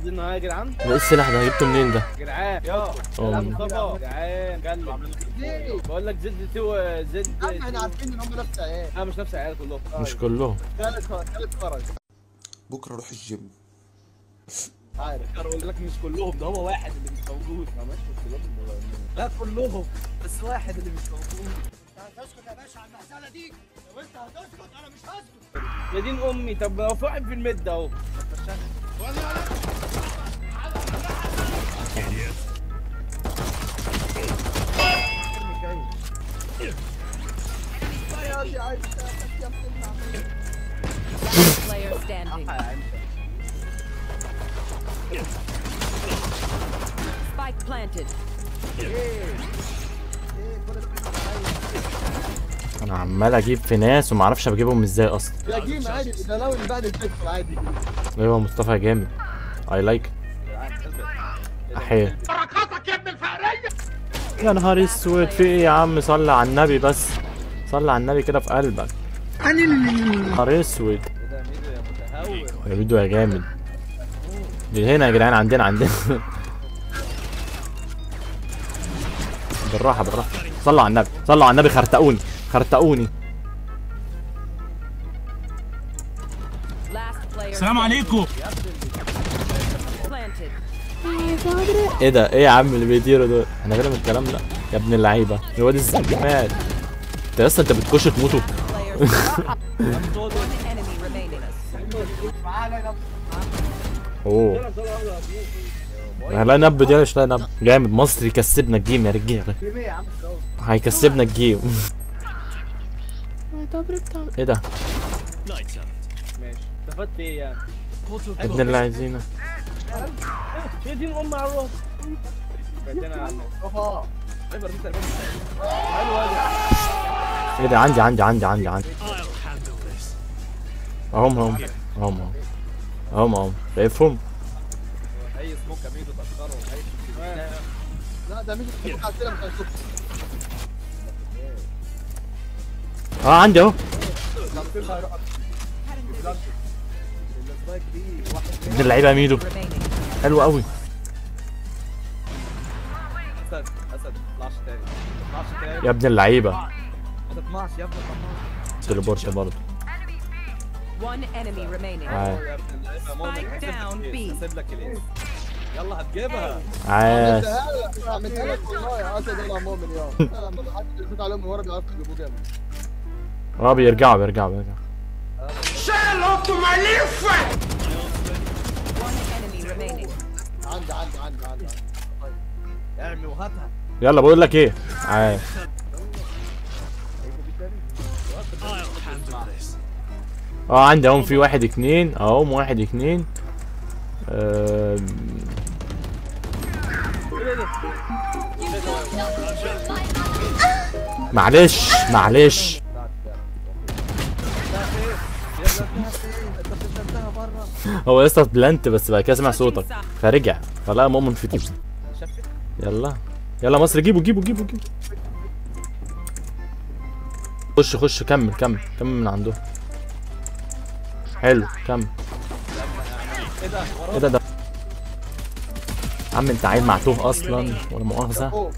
دي النهايه يا جدعان ده ايه السلاح ده جبته منين ده يا جدعان يا أوه. يا مصطفى يا جدعان قال ليه؟ بقول لك زد تو زد يا عم احنا عارفين ان هم نفس عيال لا مش نفس العيال كلهم مش كلهم ثالث ثالث فرج بكره اروح الجيم عارف اقول لك مش كلهم ده هو واحد اللي مش موجود ما مش كلهم لا كلهم بس واحد اللي مش موجود اسكت يا باشا على المهزله دي لو انت هتسكت انا مش هسكت يا دين امي طب هو في واحد في الميد اهو Player standing. Spike planted. انا عمال اجيب في ناس وما اعرفش بجيبهم ازاي اصلا يا جيم عادي ده لو اللي بعد الفكر عادي ايوه مصطفى جامد اي لايك احيه يا نهار اسود في ايه يا عم صلي على النبي بس صلي على النبي كده في قلبك نهار اسود ده ميدو يا متهور يا فيديو يا جامد دي هنا يا جدعان عندنا عندنا بالراحه بالراحه صلوا على النبي صلوا على النبي خرتقوني خرتقوني Last player. السلام عليكم Planted. ايه ده ايه يا عم اللي بيطيروا دول احنا غير من الكلام ده يا ابن اللعيبه الواد الزجمات انت اصلا انت بتخش تموتوا Player. One enemy remaining. اوه لا نب دي مش لا نب جامد مصر يكسبنا الجيم يا رجاله هيكسبنا الجيم ايه ده ماشي استفدت ايه يعني ابن اللي عايزينه يا دين امي على الراس بعدين يا عم مصطفى عبر انت حلو هذا ايه ده عندي عندي عندي عندي عندي اهم اهم اهم اهم اهم اهم شايفهم اي سموك يا ميدو تاخروا اي لا ده مش مش على السلم مش هيشوف اه عندي اهو السبايك دي واحد ابن اللعيبه يا ميدو Remaining. حلو قوي اسد اسد ما تطلعش تاني ما تطلعش تاني يا ابن اللعيبه ما تطمعش يا ابني ما تطمعش تليبورت برضه One enemy remaining. عاش يا ابن اللعيبه مؤمن Spike down B. هسيب لك الايس يلا هتجيبها عاش عملتها لك عملتها لك والله يا اسد يا مؤمن يا لما حد يفوت عليهم من ورا بيعرفوا يجيبوه جامد اه بيرجعوا بيرجعوا بيرجعوا One enemy remaining. عندي عندي عندي عندي اعمي وهاتها يلا بقول لك ايه عاش اه عندي اهم في واحد اتنين اهم واحد اتنين آم، معلش معلش هو لسه بلانت بس بعد كده سمع صوتك فرجع فلا مؤمن في تيم يلا يلا مصر جيبوا جيبوا جيبوا جيبوا خش خش كمل كمل كمل من عندهم حلو كمل ايه ده ده عم انت عيل معتوه اصلا ولا مؤاخذه فوق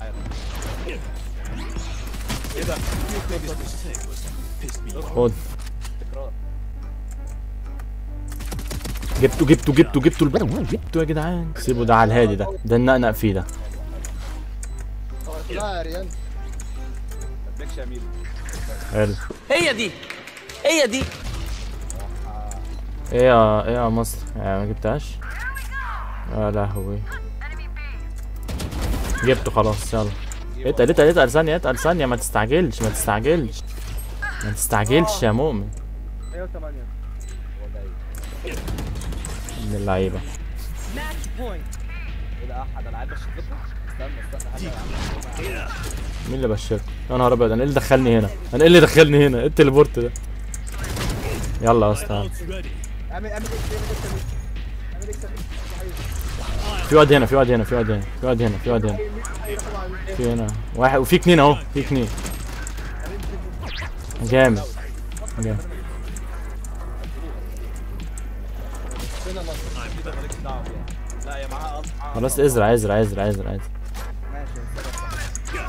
خد جبته جبته جبته جبته الب- جبته يا جدعان سيبوا ده على الهادي ده ده النقنق فيه ده لا يا ريان ما تبكش يا ميدو حلو هي دي هي دي ايه يا ايه يا مصر يعني ما جبتهاش يا لهوي جبته خلاص يلا اتقل اتقل اتقل ثانية اتقل ثانية ما تستعجلش ما تستعجلش ما تستعجلش يا مؤمن 108 من اللعيبة Match point. ايه ده احد العاب بشكلكم استنى استنى حاجه مين اللي بشرك يا نهار ابيض انا ايه اللي دخلني هنا انا ايه اللي دخلني هنا ايه التليبورت ده يلا يا اسطى اعمل اعمل اكس اعمل اكس اعمل اكس في واد هنا في واد هنا في واد هنا في واد هنا في واد هنا في هنا واحد وفي اتنين اهو في اتنين جامد جامد فين مصر ميدو مالكش دعوه بيها أصحاب. خلاص ازرع ازرع ازرع ازرع ازرع ماشي يا سلام.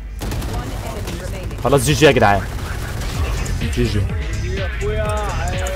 One enemy remaining. خلاص جي جي يا جدعان جي جي يا اخويا عايش